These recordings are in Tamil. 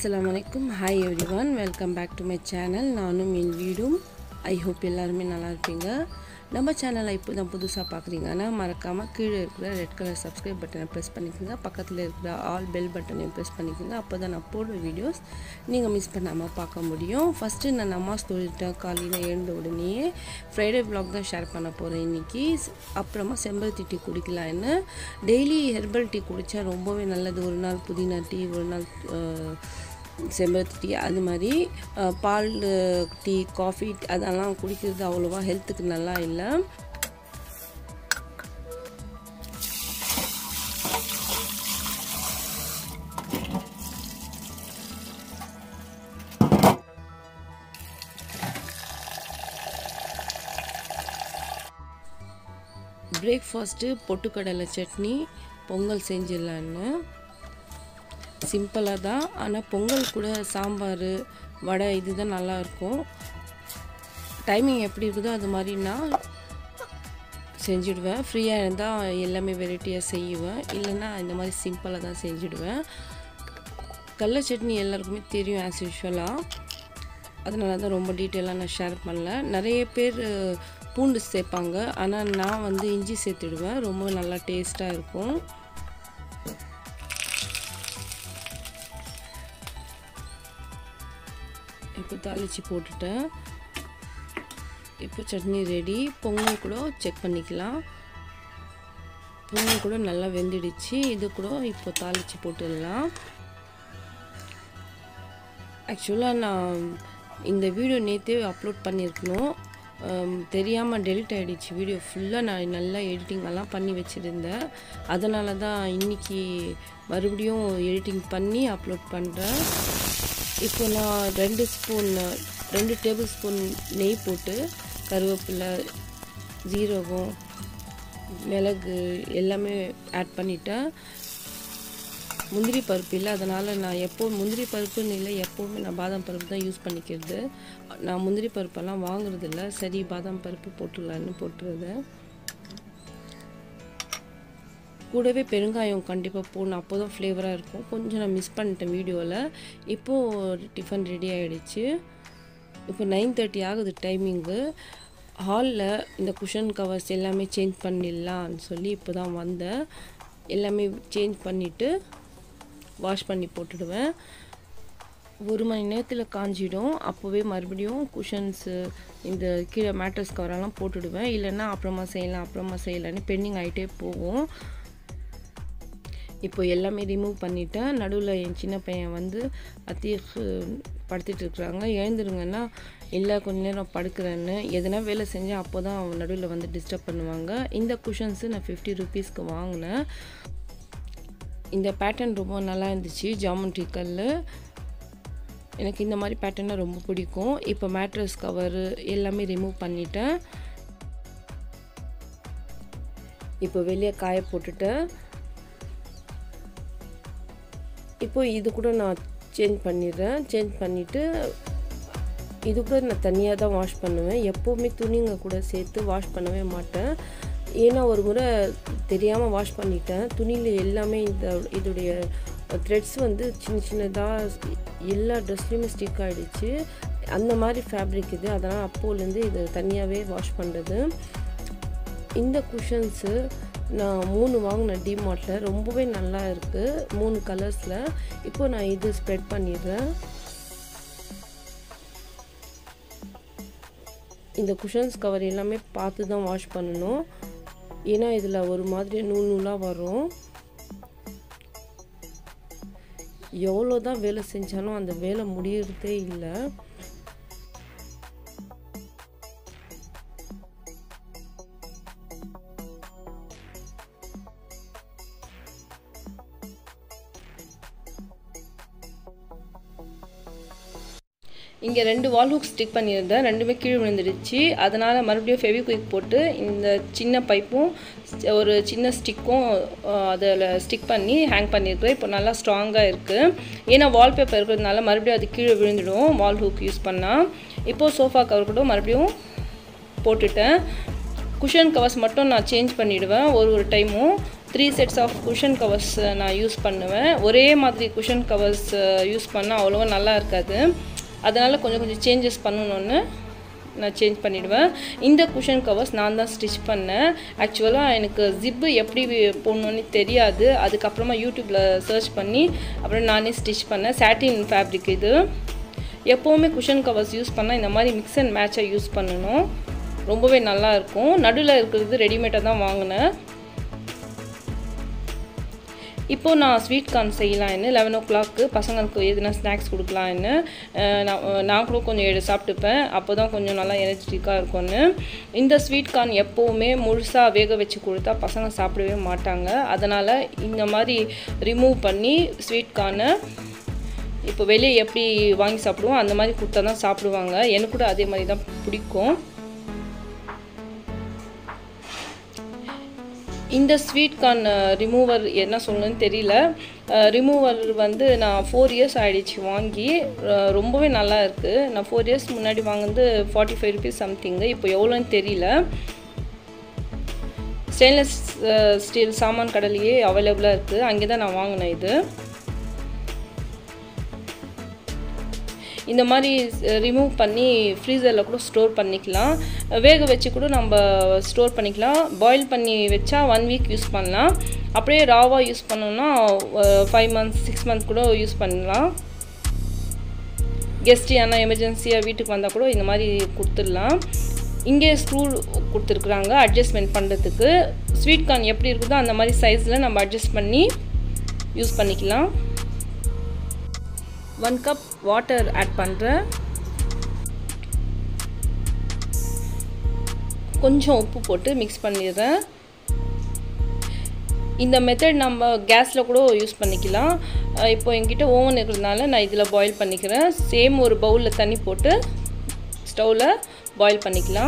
அஸ்ஸலாமு அலைக்கும் hi everyone welcome back to my channel நானும் என் வீடும் ஐ ஹோப் எல்லாருமே நல்லா இருப்பீங்க நம்ம சேனலை இப்போ தான் புதுசாக பார்க்குறீங்கன்னா மறக்காமல் கீழே இருக்கிற ரெட் கலர் சப்ஸ்கிரைப் பட்டனை ப்ரெஸ் பண்ணிக்கோங்க பக்கத்தில் இருக்கிற ஆல் பெல் பட்டனையும் ப்ரெஸ் பண்ணிக்கோங்க அப்போ தான் நான் போடுற வீடியோஸ் நீங்கள் மிஸ் பண்ணாமல் பார்க்க முடியும் ஃபஸ்ட்டு நான் நமாஸ் தொழில்ட்டேன் காலையில் எழுந்த உடனேயே ஃப்ரைடே vlog தான் ஷேர் பண்ண போகிறேன் இன்றைக்கி அப்புறமா செம்பருத்தி டீ குடிக்கலான்னு டெய்லி ஹெர்பல் டீ குடித்தா ரொம்பவே நல்லது ஒரு நாள் புதினா டீ ஒரு நாள் அஹ், செம்பருத்தி டீ அது மாதிரி அஹ், பால் அஹ், டீ காஃபி அதெல்லாம் குடிக்கிறது அவ்வளோவா ஹெல்த்துக்கு நல்லா இல்லை பிரேக்ஃபாஸ்ட்டு பொட்டுக்கடலை சட்னி பொங்கல் செஞ்சிடலான்னு சிம்பிளாக தான் ஆனால் பொங்கல் கூட சாம்பார் வடை இதுதான் நல்லா இருக்கும் டைமிங் எப்படி இருக்குதோ அது மாதிரி நான் செஞ்சுடுவேன் ஃப்ரீயாக இருந்தால் எல்லாமே வெரைட்டியாக செய்வேன் இல்லைன்னா இந்த மாதிரி சிம்பிளாக தான் செஞ்சுடுவேன் கடல சட்னி எல்லாருக்குமே தெரியும் ஆஸ் யூஷுவலாக அதனால தான் ரொம்ப டீட்டெயிலாக நான் ஷேர் பண்ணல நிறைய பேர் அஹ், பூண்டு சேர்ப்பாங்க ஆனால் நான் வந்து இஞ்சி சேர்த்துடுவேன் ரொம்ப நல்லா டேஸ்ட்டாக இருக்கும் இப்போ தாளித்து போட்டுட்டேன் இப்போ சட்னி ரெடி பொங்கல் கூட செக் பண்ணிக்கலாம் பொங்கல் கூட நல்லா வெந்துடுச்சு இது கூட இப்போ தாளித்து போட்டுடலாம் ஆக்சுவலாக நான் இந்த வீடியோ நேற்றே அப்லோட் பண்ணியிருக்கணும் தெரியாமல் டெலிட் ஆகிடுச்சு வீடியோ ஃபுல்லாக நான் நல்லா எடிட்டிங் எல்லாம் பண்ணி வச்சுருந்தேன் அதனால தான் இன்றைக்கி மறுபடியும் எடிட்டிங் பண்ணி அப்லோட் பண்ணுறேன் இப்போ நான் ரெண்டு ஸ்பூன் ரெண்டு டேபிள் ஸ்பூன் நெய் போட்டு கருவேப்பிலை ஜீரகம் மிளகு எல்லாமே ஆட் பண்ணிட்டேன் முந்திரி பருப்பு இல்லை அதனால் நான் எப்போ முந்திரி பருப்புன்னு இல்லை எப்போவுமே நான் பாதாம் பருப்பு தான் யூஸ் பண்ணிக்கிறது நான் முந்திரி பருப்பெல்லாம் வாங்குறது இல்லை சரி பாதாம் பருப்பு போட்டுடலான்னு போட்டுருது கூடவே பெருங்காயம் கண்டிப்பாக போடணும் அப்போ தான் ஃப்ளேவராக இருக்கும் கொஞ்சம் நான் மிஸ் பண்ணிட்டேன் வீடியோவில் இப்போது டிஃபன் ரெடி ஆகிடுச்சு இப்போ நைன் தேர்ட்டி ஆகுது டைமிங்கு ஹாலில் இந்த குஷன் கவர்ஸ் எல்லாமே சேஞ்ச் பண்ணிடலான்னு சொல்லி இப்போ தான் வந்தேன் எல்லாமே சேஞ்ச் பண்ணிவிட்டு வாஷ் பண்ணி போட்டுடுவேன் ஒரு மணி நேரத்தில் காஞ்சிடும் அப்போவே மறுபடியும் குஷன்ஸு இந்த கீழே மேட்ரஸ் கவரெல்லாம் போட்டுடுவேன் இல்லைன்னா அப்புறமா செய்யலாம் அப்புறமா செய்யலான்னு பெண்டிங் ஆகிட்டே போகும் இப்போ எல்லாமே ரிமூவ் பண்ணிட்டேன் நடுவில் என் சின்ன பையன் வந்து அத்தீஃப் படுத்துட்டு இருக்கிறாங்க எழுந்துருங்கன்னா இல்லை கொஞ்ச நேரம் படுக்கிறேன்னு எதனா வேலை செஞ்சால் அப்போ தான் அவன் நடுவில் வந்து டிஸ்டர்ப் பண்ணுவாங்க இந்த குஷன்ஸு நான் ஃபிஃப்டி ருபீஸ்க்கு வாங்கினேன் இந்த பேட்டர்ன் ரொம்ப நல்லா இருந்துச்சு ஜாமெண்ட்ரி கல் எனக்கு இந்த மாதிரி பேட்டர்னாக ரொம்ப பிடிக்கும் இப்போ மேட்ரஸ் கவரு எல்லாமே ரிமூவ் பண்ணிட்டேன் இப்போ வெளியே காய போட்டுட்டேன் இப்போ இது கூட நான் சேஞ்ச் பண்ணிடுறேன் சேஞ்ச் பண்ணிவிட்டு இது கூட நான் தனியாக தான் வாஷ் பண்ணுவேன் எப்போவுமே துணிங்க கூட சேர்த்து வாஷ் பண்ணவே மாட்டேன் ஏன்னா ஒரு முறை தெரியாமல் வாஷ் பண்ணிட்டேன் துணியில் எல்லாமே இந்த இதோடைய த்ரெட்ஸ் வந்து சின்ன சின்னதாக எல்லா ட்ரெஸ்லேயுமே ஸ்டிக் ஆகிடுச்சு அந்த மாதிரி ஃபேப்ரிக் இது அதனால் அப்போலேருந்து இது தனியாகவே வாஷ் பண்ணுறது இந்த குஷன்ஸு நான் மூணு வாங்கினேன் டிமார்ட்டில் ரொம்பவே நல்லா இருக்குது மூணு கலர்ஸில் இப்போ நான் இது ஸ்ப்ரெட் பண்ணிடுறேன் இந்த குஷன்ஸ் கவர் எல்லாமே பார்த்து தான் வாஷ் பண்ணணும் ஏன்னா இதில் ஒரு மாதிரி நூல் நூலாக வரும் எவ்வளோ தான் வேலை செஞ்சாலும் அந்த வேலை முடியறதே இல்லை இங்கே ரெண்டு வால் ஹூக் ஸ்டிக் பண்ணியிருந்தேன் ரெண்டுமே கீழே விழுந்துடுச்சு அதனால் மறுபடியும் ஃபெவிக்விக் போட்டு இந்த சின்ன பைப்பும் ஒரு சின்ன ஸ்டிக்கும் அதில் ஸ்டிக் பண்ணி ஹேங் பண்ணியிருக்கிறேன் இப்போ நல்லா ஸ்ட்ராங்காக இருக்குது ஏன்னா வால்பேப்பர் இருக்கிறதுனால மறுபடியும் அது கீழே விழுந்துடும் வால் ஹூக் யூஸ் பண்ணால் இப்போது சோஃபா கவர் கூட மறுபடியும் போட்டுட்டேன் குஷன் கவர்ஸ் மட்டும் நான் சேஞ்ச் பண்ணிவிடுவேன் ஒரு ஒரு டைமும் three sets of cushion covers நான் யூஸ் பண்ணுவேன் ஒரே மாதிரி குஷன் கவர்ஸ் யூஸ் பண்ணால் அவ்வளோவா நல்லா இருக்காது அதனால் கொஞ்சம் கொஞ்சம் சேஞ்சஸ் பண்ணணுன்னு நான் சேஞ்ச் பண்ணிவிடுவேன் இந்த குஷன் கவர்ஸ் நான் தான் ஸ்டிச் பண்ணேன் ஆக்சுவலாக எனக்கு ஜிப்பு எப்படி போடணுன்னு தெரியாது அதுக்கப்புறமா யூடியூப்பில் சர்ச் பண்ணி அப்புறம் நானே ஸ்டிச் பண்ணேன் சாட்டின் ஃபேப்ரிக் இது எப்போவுமே குஷன் கவர்ஸ் யூஸ் பண்ணால் இந்த மாதிரி மிக்ஸ் அண்ட் மேட்சாக யூஸ் பண்ணணும் ரொம்பவே நல்லாயிருக்கும் நடுவில் இருக்கிறது ரெடிமேடாக தான் வாங்கினேன் இப்போது நான் ஸ்வீட் கார்ன் செய்யலான்னு லெவன் ஓ கிளாக்கு பசங்களுக்கு எதுனா ஸ்நாக்ஸ் கொடுக்கலான்னு நான் நான் கூட கொஞ்சம் எடு சாப்பிட்டுப்பேன் அப்போ தான் கொஞ்சம் நல்லா எனர்ஜெட்டிக்காக இருக்கும்னு இந்த ஸ்வீட் கார்ன் எப்போவுமே முழுசாக வேக வச்சு கொடுத்தா பசங்க சாப்பிடவே மாட்டாங்க அதனால் இந்த மாதிரி ரிமூவ் பண்ணி ஸ்வீட் கார்னை இப்போ வெளியே எப்படி வாங்கி சாப்பிடுவோம் அந்த மாதிரி கொடுத்தா தான் சாப்பிடுவாங்க எனக்கு கூட அதே மாதிரி தான் பிடிக்கும் இந்த ஸ்வீட் கார்ன் ரிமூவர் என்ன சொல்லணும்னு தெரியல ரிமூவர் வந்து நான் ஃபோர் இயர்ஸ் ஆகிடுச்சு வாங்கி ரொம்பவே நல்லா இருக்குது நான் ஃபோர் இயர்ஸ் முன்னாடி வாங்கினது ஃபார்ட்டி ஃபைவ் ருபீஸ் சம்திங்கு இப்போ எவ்வளோன்னு தெரியல ஸ்டெயின்லெஸ் ஸ்டீல் சாமான் கடையிலேயே அவைலபிளாக இருக்குது அங்கே தான் நான் வாங்கினேன் இது இந்த மாதிரி ரிமூவ் பண்ணி ஃப்ரீசரில் கூட ஸ்டோர் பண்ணிக்கலாம் வேக வச்சு கூட நம்ம ஸ்டோர் பண்ணிக்கலாம் பாயில் பண்ணி வச்சா ஒன் வீக் யூஸ் பண்ணலாம் அப்படியே ராவாக யூஸ் பண்ணோம்னா ஃபைவ் மந்த்ஸ் சிக்ஸ் மந்த்ஸ் கூட யூஸ் பண்ணலாம் கெஸ்ட்டு ஆனால் எமர்ஜென்சியாக வீட்டுக்கு வந்தால் கூட இந்த மாதிரி கொடுத்துடலாம் இங்கே ஸ்க்ரூ கொடுத்துருக்குறாங்க அட்ஜஸ்ட்மெண்ட் பண்ணுறதுக்கு ஸ்வீட் கார்ன் எப்படி இருக்குதோ அந்த மாதிரி சைஸில் நம்ம அட்ஜஸ்ட் பண்ணி யூஸ் பண்ணிக்கலாம் ஒன் கப் வாட்டர் ஆட் பண்ணுறேன் கொஞ்சம் உப்பு போட்டு மிக்ஸ் பண்ணிடுறேன் இந்த மெத்தட் நம்ம கேஸில் கூட யூஸ் பண்ணிக்கலாம் இப்போ என்கிட்ட ஓவன் இருக்கிறதுனால நான் இதில் பாயில் பண்ணிக்கிறேன் சேம் ஒரு பவுலில் தண்ணி போட்டு ஸ்டவ்வில் பாயில் பண்ணிக்கலாம்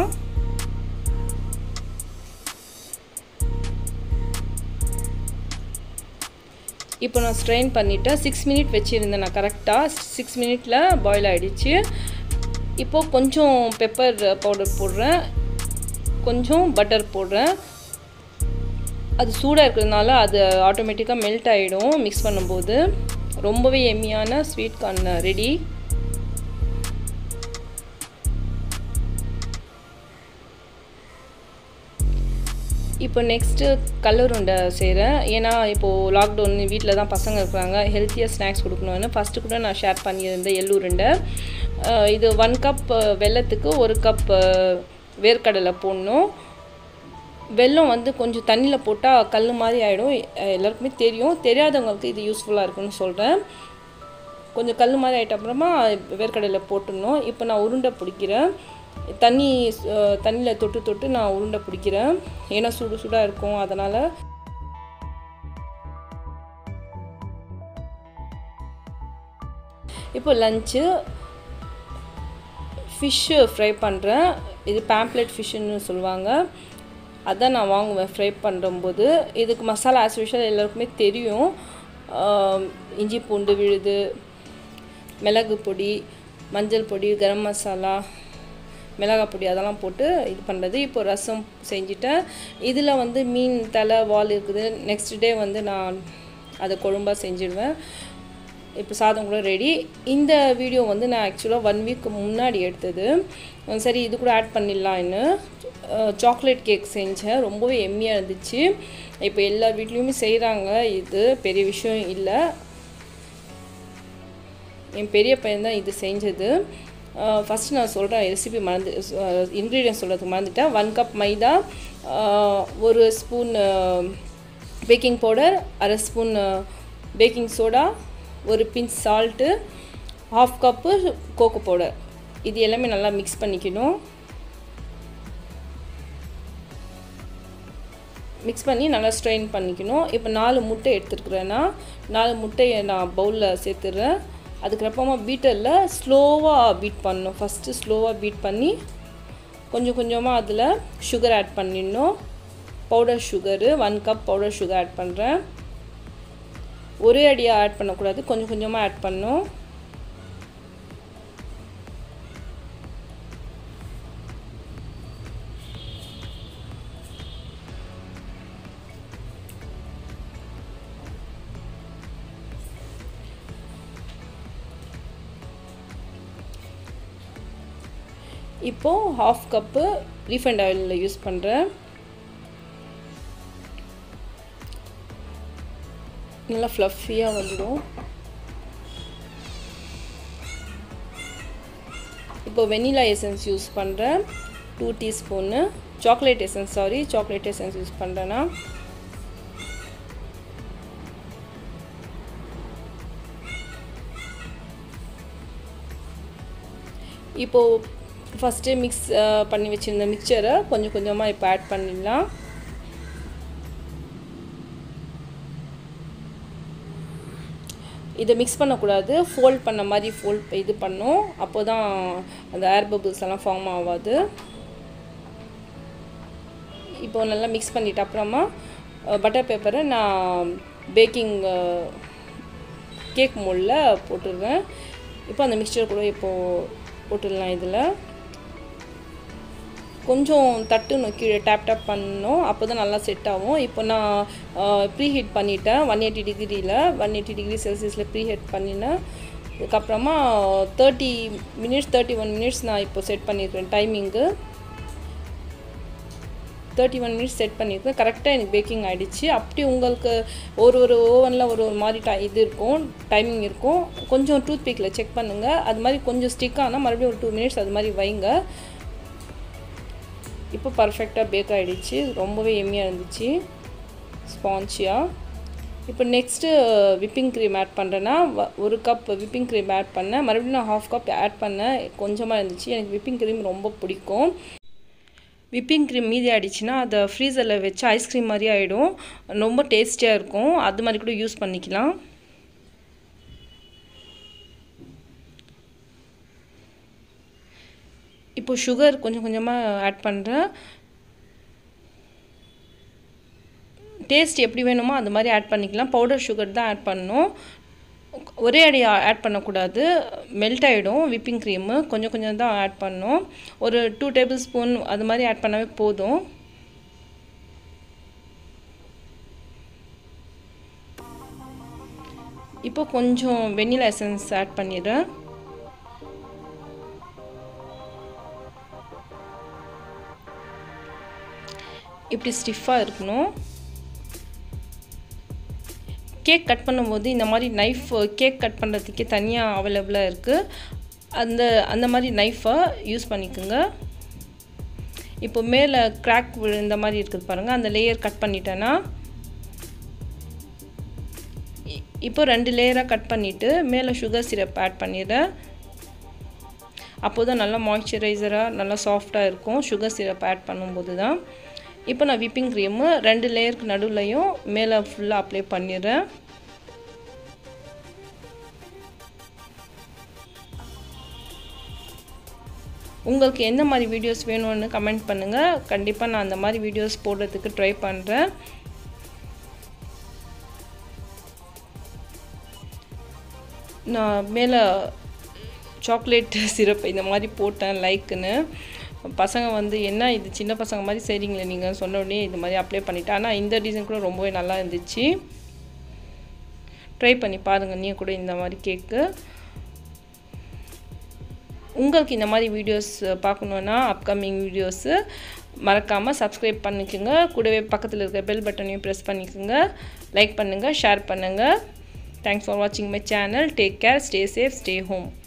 இப்போ நான் ஸ்ட்ரெயின் பண்ணிவிட்டேன் சிக்ஸ் மினிட் வச்சுருந்தேன் நான் கரெக்டாக சிக்ஸ் மினிட்டில் பாயில் ஆகிடுச்சு இப்போது கொஞ்சம் பெப்பர் பவுடர் போடுறேன் கொஞ்சம் பட்டர் போடுறேன் அது சூடாக இருக்கிறதுனால அது ஆட்டோமேட்டிக்காக மெல்ட் ஆகிடும் மிக்ஸ் பண்ணும்போது ரொம்பவே எம்மியான ஸ்வீட் கார்ன் ரெடி இப்போ நெக்ஸ்ட்டு கல்லுருண்டை செய்கிறேன் ஏன்னா இப்போது லாக்டவுன் வீட்டில் தான் பசங்க இருக்கிறாங்க ஹெல்த்தியாக ஸ்நாக்ஸ் கொடுக்கணும்னு ஃபஸ்ட்டு கூட நான் ஷேர் பண்ணியிருந்தேன் எள்ளுருண்டை இது ஒன் கப் வெல்லத்துக்கு ஒரு கப் வேர்க்கடலை போடணும் வெல்லம் வந்து கொஞ்சம் தண்ணியில் போட்டால் கல் மாதிரி ஆகிடும் எல்லாருக்குமே தெரியும் தெரியாதவங்களுக்கு இது யூஸ்ஃபுல்லாக இருக்குன்னு சொல்கிறேன் கொஞ்சம் கல் மாதிரி ஆகிட்ட அப்புறமா வேர்க்கடலை போட்டுடணும் இப்போ நான் உருண்டை பிடிக்கிறேன் தண்ணி தண்ணியில் தொட்டு தொட்டு நான் உருண்டை பிடிக்கிறேன் ஏன்னா சுடு சுடாக இருக்கும் அதனால் இப்போ லஞ்சு ஃபிஷ்ஷு ஃப்ரை பண்ணுறேன் இது பேம்ப்ளெட் ஃபிஷ்ஷுன்னு சொல்லுவாங்க அதான் நான் வாங்குவேன் ஃப்ரை பண்ணும்போது இதுக்கு மசாலா ஆஸ் யூஷுவல் எல்லாருக்குமே தெரியும் இஞ்சி பூண்டு விழுது மிளகு பொடி மஞ்சள் பொடி கரம் மசாலா மிளகாய் பொடி அதெல்லாம் போட்டு இது பண்ணுறது இப்போ ரசம் செஞ்சுட்டேன் இதில் வந்து மீன் தலை வால் இருக்குது நெக்ஸ்ட் டே வந்து நான் அதை குழம்பாக செஞ்சிடுவேன் இப்போ சாதம் கூட ரெடி இந்த வீடியோ வந்து நான் ஆக்சுவலாக ஒன் வீக் முன்னாடி எடுத்தது சரி இது கூட ஆட் பண்ணிடலான்னு சாக்லேட் கேக் செஞ்சேன் ரொம்பவே எம்மியாக இருந்துச்சு இப்போ எல்லார் வீட்லேயுமே செய்கிறாங்க இது பெரிய விஷயம் இல்லை என் பெரிய பையன் தான் இது செஞ்சது ஃபஸ்ட்டு நான் சொல்கிறேன் ரெசிபி மறந்து இன்க்ரீடியன்ஸ் சொல்கிறதுக்கு மறந்துட்டேன் ஒன் கப் மைதா ஒரு ஸ்பூன் பேக்கிங் பவுடர் அரை ஸ்பூன் பேக்கிங் சோடா ஒரு pinch salt half cup cocoa powder இது எல்லாமே நல்லா மிக்ஸ் பண்ணிக்கணும் மிக்ஸ் பண்ணி நல்லா ஸ்ட்ரெயின் பண்ணிக்கணும் இப்போ நாலு முட்டை எடுத்துருக்குறேன்னா நாலு முட்டையை நான் பவுலில் சேர்த்துடுறேன் அதுக்கப்புறமா பீட்டரில் ஸ்லோவாக பீட் பண்ணணும் ஃபஸ்ட்டு ஸ்லோவாக பீட் பண்ணி கொஞ்சம் கொஞ்சமாக அதில் சுகர் ஆட் பண்ணிடணும் powder sugar one cup powder sugar add பண்ணுறேன் ஒரே அடியாக ஆட் பண்ணக்கூடாது கொஞ்சம் கொஞ்சமாக ஆட் பண்ணும் இப்போது ஹாஃப் கப்பு ரீஃபைண்ட் ஆயிலில் யூஸ் பண்ணுறேன் நல்லா ஃப்ளஃபியாக வந்துடும் இப்போ வெனிலா எசன்ஸ் யூஸ் பண்ணுறேன் டூ டீஸ்பூன்னு chocolate essence sorry chocolate essence use பண்ணுறேன்னா இப்போது ஃபஸ்ட்டு மிக்ஸ் பண்ணி வச்சுருந்த மிக்சரை கொஞ்சம் கொஞ்சமாக இப்போ ஆட் பண்ணிடலாம் இதை மிக்ஸ் பண்ணக்கூடாது ஃபோல்ட் பண்ண மாதிரி ஃபோல்ட் இது பண்ணும் அப்போ தான் அந்த ஏர் பபிள்ஸ் எல்லாம் ஃபார்ம் ஆகாது இப்போ நல்லா மிக்ஸ் பண்ணிவிட்டு அப்புறமா பட்டர் பேப்பரை நான் பேக்கிங் கேக் மோல்டில் போட்டுடுவேன் இப்போ அந்த மிக்சர் கூட இப்போது போட்டுடலாம் இதில் கொஞ்சம் தட்டுணும் கீழே டேப் டேப் பண்ணணும் அப்போ தான் நல்லா செட் ஆகும் இப்போ நான் ப்ரீ ஹீட் பண்ணிட்டேன் ஒன் எயிட்டி டிகிரியில் ஒன் எயிட்டி டிகிரி செல்சியஸில் ப்ரீ ஹீட் பண்ணினேன் இதுக்கப்புறமா thirty minutes thirty one minutes நான் இப்போ செட் பண்ணியிருக்கேன் டைமிங்கு தேர்ட்டி ஒன் மினிட்ஸ் செட் பண்ணியிருக்கேன் கரெக்டாக எனக்கு பேக்கிங் ஆகிடுச்சு அப்படி உங்களுக்கு ஒரு ஒரு ஓவனில் ஒரு ஒரு மாதிரி டை இது இருக்கும் டைமிங் இருக்கும் கொஞ்சம் டூத் பிக்கில் செக் பண்ணுங்கள் அது மாதிரி கொஞ்சம் ஸ்டிக் ஆனால் மறுபடியும் ஒரு டூ மினிட்ஸ் அது மாதிரி வைங்க இப்போ பர்ஃபெக்டாக பேக் ஆகிடுச்சு ரொம்பவே எம்மியாக இருந்துச்சு ஸ்பான்ச்சியாக இப்போ நெக்ஸ்ட்டு விப்பிங் க்ரீம் ஆட் பண்ணுறேன்னா ஒரு கப் விப்பிங் க்ரீம் ஆட் பண்ணேன் மறுபடியும் நான் ஹாஃப் கப் ஆட் பண்ணேன் கொஞ்சமாக இருந்துச்சு எனக்கு விப்பிங் க்ரீம் ரொம்ப பிடிக்கும் விப்பிங் க்ரீம் மீதி ஆகிடுச்சின்னா அதை ஃப்ரீசரில் வச்சு ஐஸ்கிரீம் மாதிரி ஆகிடும் ரொம்ப டேஸ்டியாக இருக்கும் அது மாதிரி கூட யூஸ் பண்ணிக்கலாம் இப்போ சுகர் கொஞ்சம் கொஞ்சமாக ஆட் பண்ணுறேன் டேஸ்ட் எப்படி வேணுமோ அந்த மாதிரி ஆட் பண்ணிக்கலாம் பவுடர் சுகர் தான் ஆட் பண்ணணும் ஒரே அடி ஆட் பண்ணக்கூடாது மெல்ட் ஆகிடும் விப்பிங் க்ரீமு கொஞ்சம் கொஞ்சம் தான் ஆட் பண்ணணும் ஒரு டூ டேபிள் ஸ்பூன் அது மாதிரி ஆட் பண்ணாவே போதும் இப்போ கொஞ்சம் வெண்ணிலா எசன்ஸ் ஆட் பண்ணிடுறேன் இப்படி ஸ்டிஃபாக இருக்கணும் கேக் கட் பண்ணும்போது இந்த மாதிரி நைஃப் கேக் கட் பண்ணுறதுக்கே தனியாக அவைலபிளாக இருக்குது அந்த அந்த மாதிரி நைஃபை யூஸ் பண்ணிக்கோங்க இப்போ மேலே கிராக் இந்த மாதிரி இருக்குது பாருங்கள் அந்த லேயர் கட் பண்ணிட்டேன்னா இப்போ ரெண்டு லேயராக கட் பண்ணிவிட்டு மேலே சுகர் சிரப் ஆட் பண்ணிடுறேன் அப்போ தான் நல்லா மாய்ஸ்சரைசராக நல்லா சாஃப்டாக இருக்கும் சுகர் சிரப் ஆட் பண்ணும்போது தான் இப்போ நான் விப்பிங் க்ரீமு ரெண்டு லேயருக்கு நடுவுலையும் மேலே ஃபுல்லாக அப்ளை பண்ணிடுறேன் உங்களுக்கு எந்த மாதிரி வீடியோஸ் வேணும்னு கமெண்ட் பண்ணுங்கள் கண்டிப்பாக நான் அந்த மாதிரி வீடியோஸ் போடுறதுக்கு ட்ரை பண்ணுறேன் நான் மேலே சாக்லேட் சிரப் இந்த மாதிரி போட்டேன் லைக்குன்னு பசங்க வந்து என்ன இது சின்ன பசங்க மாதிரி செய்கிறீங்களே நீங்கள் சொன்ன உடனே இது மாதிரி அப்ளை பண்ணிட்டேன் ஆனால் இந்த டிசைன் கூட ரொம்பவே நல்லா இருந்துச்சு ட்ரை பண்ணி பாருங்கள் நீங்கள் கூட இந்த மாதிரி கேக்கு உங்களுக்கு இந்த மாதிரி வீடியோஸ் பார்க்கணுன்னா அப்கமிங் வீடியோஸு மறக்காமல் சப்ஸ்கிரைப் பண்ணிக்கோங்க கூடவே பக்கத்தில் இருக்க பெல் பட்டனையும் ப்ரெஸ் பண்ணிக்கோங்க லைக் பண்ணுங்கள் ஷேர் பண்ணுங்கள் தேங்க்ஸ் ஃபார் வாட்சிங் my channel take care stay safe stay home